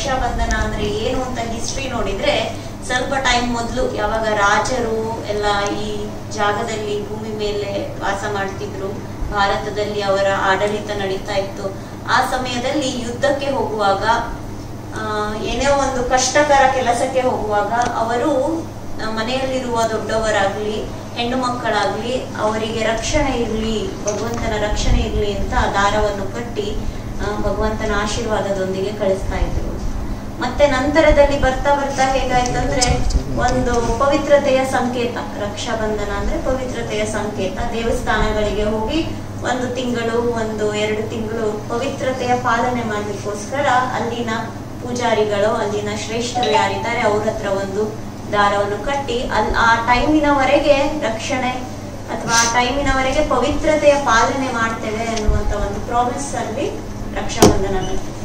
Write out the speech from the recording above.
ರಕ್ಷಾಬಂಧನ ಅಂದ್ರೆ ಏನು ಅಂತ ಹಿಸ್ಟ್ರಿ ನೋಡಿದ್ರೆ ಸ್ವಲ್ಪ ಟೈಮ್ ಮೊದಲು ಯಾವಾಗ ರಾಜರು ಎಲ್ಲ ಈ ಜಾಗದಲ್ಲಿ ಭೂಮಿ ಮೇಲೆ ವಾಸ ಮಾಡ್ತಿದ್ರು ಭಾರತದಲ್ಲಿ ಅವರ ಆಡಳಿತ ನಡೀತಾ ಇತ್ತು ಆ ಸಮಯದಲ್ಲಿ ಯುದ್ಧಕ್ಕೆ ಹೋಗುವಾಗ ಆ, ಏನೇ ಒಂದು ಕಷ್ಟಕರ ಕೆಲಸಕ್ಕೆ ಹೋಗುವಾಗ ಅವರು ಆ, ಮನೆಯಲ್ಲಿರುವ ದೊಡ್ಡವರಾಗ್ಲಿ ಹೆಣ್ಣು ಮಕ್ಕಳಾಗ್ಲಿ ಅವರಿಗೆ ರಕ್ಷಣೆ ಇರ್ಲಿ ಭಗವಂತನ ರಕ್ಷಣೆ ಇರ್ಲಿ ಅಂತ ದಾರವನ್ನು ಕಟ್ಟಿ ಆ, ಭಗವಂತನ ಆಶೀರ್ವಾದದೊಂದಿಗೆ ಕಳಿಸ್ತಾ ಇದ್ರು ಮತ್ತೆ ನಂತರದಲ್ಲಿ ಬರ್ತಾ ಬರ್ತಾ ಹೇಗಾಯ್ತಂದ್ರೆ ಒಂದು ಪವಿತ್ರತೆಯ ಸಂಕೇತ ರಕ್ಷಾಬಂಧನ ಅಂದ್ರೆ ಪವಿತ್ರತೆಯ ಸಂಕೇತ ದೇವಸ್ಥಾನಗಳಿಗೆ ಹೋಗಿ ಒಂದು ತಿಂಗಳು ಒಂದು ಎರಡು ತಿಂಗಳು ಪವಿತ್ರತೆಯ ಪಾಲನೆ ಮಾಡ್ಲಿಕ್ಕೋಸ್ಕರ ಅಲ್ಲಿನ ಪೂಜಾರಿಗಳು ಅಲ್ಲಿನ ಶ್ರೇಷ್ಠರು ಯಾರಿದ್ದಾರೆ ಅವ್ರ ಹತ್ರ ಒಂದು ದಾರವನ್ನು ಕಟ್ಟಿ ಅಲ್ ಆ ಟೈಮಿನವರೆಗೆ ರಕ್ಷಣೆ ಅಥವಾ ಆ ಟೈಮಿನವರೆಗೆ ಪವಿತ್ರತೆಯ ಪಾಲನೆ ಮಾಡ್ತೇವೆ ಅನ್ನುವಂತ ಒಂದು ಪ್ರಾಮಿಸ್ ಅಲ್ಲಿ ರಕ್ಷಾಬಂಧನ